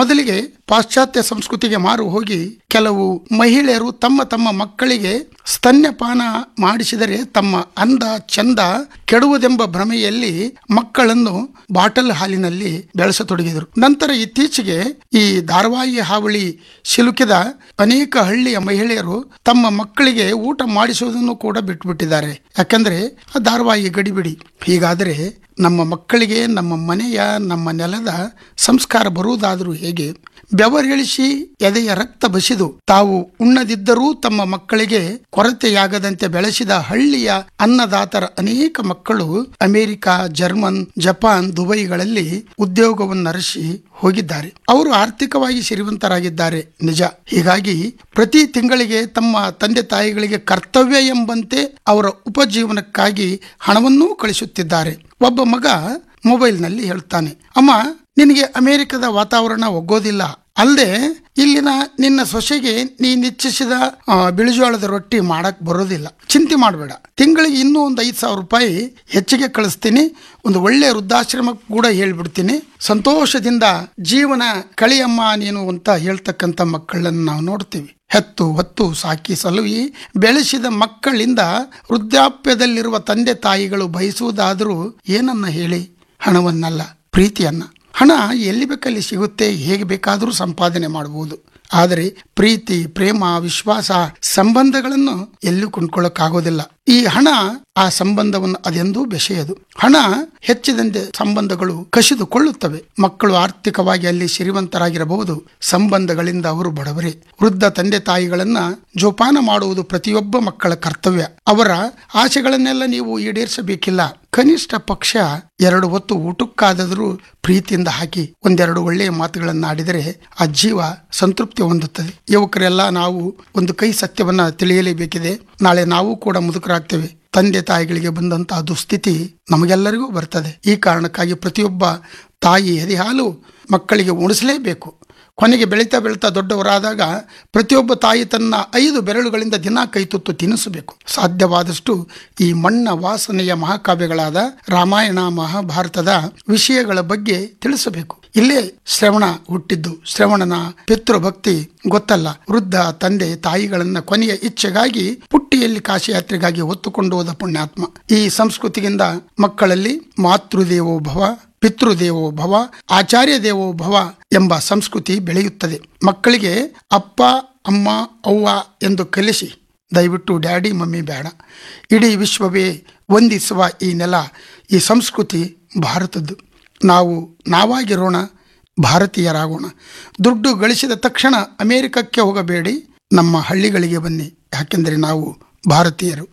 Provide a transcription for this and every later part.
ಮೊದಲಿಗೆ ಪಾಶ್ಚಾತ್ಯ ಸಂಸ್ಕೃತಿಗೆ ಮಾರು ಹೋಗಿ ಕೆಲವು ಮಹಿಳೆಯರು ತಮ್ಮ ತಮ್ಮ ಮಕ್ಕಳಿಗೆ ಸ್ತನ್ಯಪಾನ ಮಾಡಿಸಿದರೆ ತಮ್ಮ ಅಂದ ಚಂದ ಕೆಡುವುದೆಂಬ ಭ್ರಮೆಯಲ್ಲಿ ಮಕ್ಕಳನ್ನು ಬಾಟಲ್ ಹಾಲಿನಲ್ಲಿ ಬೆಳೆಸತೊಡಗಿದರು ನಂತರ ಇತ್ತೀಚೆಗೆ ಈ ಧಾರವಾಹಿ ಹಾವಳಿ ಸಿಲುಕಿದ ಅನೇಕ ಹಳ್ಳಿಯ ಮಹಿಳೆಯರು ತಮ್ಮ ಮಕ್ಕಳಿಗೆ ಊಟ ಮಾಡಿಸುವುದನ್ನು ಕೂಡ ಬಿಟ್ಟುಬಿಟ್ಟಿದ್ದಾರೆ ಯಾಕಂದ್ರೆ ಆ ಧಾರವಾಹಿ ಗಡಿಬಿಡಿ ಹೀಗಾದರೆ ನಮ್ಮ ಮಕ್ಕಳಿಗೆ ನಮ್ಮ ಮನೆಯ ನಮ್ಮ ನೆಲದ ಸಂಸ್ಕಾರ ಬರುವುದಾದರೂ ಹೇಗೆ ಬೆವರಿಳಿಸಿ ಎದೆಯ ರಕ್ತ ಬಸಿದು ತಾವು ಉಣ್ಣದಿದ್ದರೂ ತಮ್ಮ ಮಕ್ಕಳಿಗೆ ಕೊರತೆಯಾಗದಂತೆ ಬೆಳೆಸಿದ ಹಳ್ಳಿಯ ಅನ್ನದಾತರ ಅನೇಕ ಮಕ್ಕಳು ಅಮೆರಿಕ ಜರ್ಮನ್ ಜಪಾನ್ ದುಬೈಗಳಲ್ಲಿ ಉದ್ಯೋಗವನ್ನರಸಿ ಹೋಗಿದ್ದಾರೆ ಅವರು ಆರ್ಥಿಕವಾಗಿ ಸಿರಿವಂತರಾಗಿದ್ದಾರೆ ನಿಜ ಹೀಗಾಗಿ ಪ್ರತಿ ತಿಂಗಳಿಗೆ ತಮ್ಮ ತಂದೆ ತಾಯಿಗಳಿಗೆ ಕರ್ತವ್ಯ ಎಂಬಂತೆ ಅವರ ಉಪಜೀವನಕ್ಕಾಗಿ ಹಣವನ್ನೂ ಕಳಿಸುತ್ತಿದ್ದಾರೆ ಒಬ್ಬ ಮಗ ಮೊಬೈಲ್ನಲ್ಲಿ ಹೇಳ್ತಾನೆ ಅಮ್ಮ ನಿನಗೆ ಅಮೆರಿಕದ ವಾತಾವರಣ ಒಗ್ಗೋದಿಲ್ಲ ಅಲ್ಲದೆ ಇಲ್ಲಿನ ನಿನ್ನ ಸೊಸೆಗೆ ನೀನ್ ಇಚ್ಛಿಸಿದ ಆ, ಬಿಳಿಜೋಳದ ರೊಟ್ಟಿ ಮಾಡಕ್ ಬರೋದಿಲ್ಲ ಚಿಂತೆ ಮಾಡಬೇಡ ತಿಂಗಳಿಗೆ ಇನ್ನೂ ಒಂದು ಐದು ಸಾವಿರ ರೂಪಾಯಿ ಹೆಚ್ಚಿಗೆ ಕಳಿಸ್ತೀನಿ ಒಂದು ಒಳ್ಳೆ ವೃದ್ಧಾಶ್ರಮ ಕೂಡ ಹೇಳ್ಬಿಡ್ತೀನಿ ಸಂತೋಷದಿಂದ ಜೀವನ ಕಳಿಯಮ್ಮ ನೀನು ಅಂತ ಹೇಳ್ತಕ್ಕಂಥ ಮಕ್ಕಳನ್ನು ನಾವು ನೋಡ್ತೀವಿ ಹೆತ್ತು ಹೊತ್ತು ಸಾಕಿ ಸಲುವಿ ಬೆಳೆಸಿದ ಮಕ್ಕಳಿಂದ ವೃದ್ಧಾಪ್ಯದಲ್ಲಿರುವ ತಂದೆ ತಾಯಿಗಳು ಬಯಸುವುದಾದರೂ ಏನನ್ನ ಹೇಳಿ ಹಣವನ್ನಲ್ಲ ಪ್ರೀತಿಯನ್ನ ಹಣ ಎಲ್ಲಿ ಬೇಕಲ್ಲಿ ಸಿಗುತ್ತೆ ಹೇಗೆ ಬೇಕಾದರೂ ಸಂಪಾದನೆ ಮಾಡಬಹುದು ಆದರೆ ಪ್ರೀತಿ ಪ್ರೇಮ ವಿಶ್ವಾಸ ಸಂಬಂಧಗಳನ್ನು ಎಲ್ಲೂ ಕೊಂಡ್ಕೊಳ್ಳೋಕ್ಕಾಗೋದಿಲ್ಲ ಈ ಹಣ ಆ ಸಂಬಂಧವನ್ನು ಅದೆಂದೂ ಬೆಸೆಯದು ಹಣ ಹೆಚ್ಚಿದಂತೆ ಸಂಬಂಧಗಳು ಕಸಿದುಕೊಳ್ಳುತ್ತವೆ ಮಕ್ಕಳು ಆರ್ಥಿಕವಾಗಿ ಅಲ್ಲಿ ಶ್ರೀಮಂತರಾಗಿರಬಹುದು ಸಂಬಂಧಗಳಿಂದ ಅವರು ಬಡವರೇ ವೃದ್ಧ ತಂದೆ ತಾಯಿಗಳನ್ನ ಜೋಪಾನ ಮಾಡುವುದು ಪ್ರತಿಯೊಬ್ಬ ಮಕ್ಕಳ ಕರ್ತವ್ಯ ಅವರ ಆಸೆಗಳನ್ನೆಲ್ಲ ನೀವು ಈಡೇರಿಸಬೇಕಿಲ್ಲ ಕನಿಷ್ಠ ಪಕ್ಷ ಎರಡು ಹೊತ್ತು ಊಟಕ್ಕಾದರೂ ಪ್ರೀತಿಯಿಂದ ಹಾಕಿ ಒಂದೆರಡು ಒಳ್ಳೆಯ ಮಾತುಗಳನ್ನು ಆಡಿದರೆ ಆ ಜೀವ ಸಂತೃಪ್ತಿ ಹೊಂದುತ್ತದೆ ಯುವಕರೆಲ್ಲ ನಾವು ಒಂದು ಕೈ ಸತ್ಯವನ್ನ ತಿಳಿಯಲೇಬೇಕಿದೆ ನಾಳೆ ನಾವು ಕೂಡ ಮುದುಕರಾಗ್ತೇವೆ ತಂದೆ ತಾಯಿಗಳಿಗೆ ಬಂದಂತಹ ದುಸ್ಥಿತಿ ನಮಗೆಲ್ಲರಿಗೂ ಬರ್ತದೆ ಈ ಕಾರಣಕ್ಕಾಗಿ ಪ್ರತಿಯೊಬ್ಬ ತಾಯಿ ಎದೆ ಹಾಲು ಮಕ್ಕಳಿಗೆ ಉಣಿಸಲೇಬೇಕು ಕೊನೆಗೆ ಬೆಳೀತಾ ಬೆಳೀತಾ ದೊಡ್ಡವರಾದಾಗ ಪ್ರತಿಯೊಬ್ಬ ತಾಯಿ ತನ್ನ ಐದು ಬೆರಳುಗಳಿಂದ ದಿನ ಕೈ ತುತ್ತು ತಿನ್ನಿಸಬೇಕು ಸಾಧ್ಯವಾದಷ್ಟು ಈ ಮಣ್ಣ ವಾಸನೆಯ ಮಹಾಕಾವ್ಯಗಳಾದ ರಾಮಾಯಣ ಮಹಾಭಾರತದ ವಿಷಯಗಳ ಬಗ್ಗೆ ತಿಳಿಸಬೇಕು ಇಲ್ಲೇ ಶ್ರವಣ ಹುಟ್ಟಿದ್ದು ಶ್ರವಣನ ಪಿತೃಭಕ್ತಿ ಗೊತ್ತಲ್ಲ ವೃದ್ಧ ತಂದೆ ತಾಯಿಗಳನ್ನ ಕೊನೆಯ ಇಚ್ಛೆಗಾಗಿ ಪುಟ್ಟಿಯಲ್ಲಿ ಕಾಶಿ ಯಾತ್ರೆಗಾಗಿ ಹೊತ್ತುಕೊಂಡು ಹೋದ ಪುಣ್ಯಾತ್ಮ ಈ ಸಂಸ್ಕೃತಿಯಿಂದ ಮಕ್ಕಳಲ್ಲಿ ಮಾತೃದೇವೋ ಭವ ಪಿತೃದೇವೋ ಭವ ಆಚಾರ್ಯ ದೇವೋ ಭವ ಎಂಬ ಸಂಸ್ಕೃತಿ ಬೆಳೆಯುತ್ತದೆ ಮಕ್ಕಳಿಗೆ ಅಪ್ಪ ಅಮ್ಮ ಅವ್ವ ಎಂದು ಕಲಿಸಿ ದಯವಿಟ್ಟು ಡ್ಯಾಡಿ ಮಮ್ಮಿ ಬೇಡ ಇಡೀ ವಿಶ್ವವೇ ವಂದಿಸುವ ಈ ನೆಲ ಈ ಸಂಸ್ಕೃತಿ ಭಾರತದ್ದು ನಾವು ನಾವಾಗಿರೋಣ ಭಾರತೀಯರಾಗೋಣ ದುಡ್ಡು ಗಳಿಸಿದ ತಕ್ಷಣ ಅಮೇರಿಕಕ್ಕೆ ಹೋಗಬೇಡಿ ನಮ್ಮ ಹಳ್ಳಿಗಳಿಗೆ ಬನ್ನಿ ಯಾಕೆಂದರೆ ನಾವು ಭಾರತೀಯರು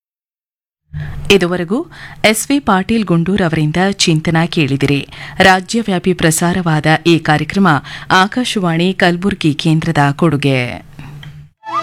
ಇದುವರೆಗೂ ಎಸ್ವಿ ಪಾಟೀಲ್ ಗುಂಡೂರ್ ಅವರಿಂದ ಚಿಂತನ ಕೇಳಿದಿರಿ ರಾಜ್ಯವ್ಯಾಪಿ ಪ್ರಸಾರವಾದ ಈ ಕಾರ್ಯಕ್ರಮ ಆಕಾಶವಾಣಿ ಕಲಬುರಗಿ ಕೇಂದ್ರದ ಕೊಡುಗೆ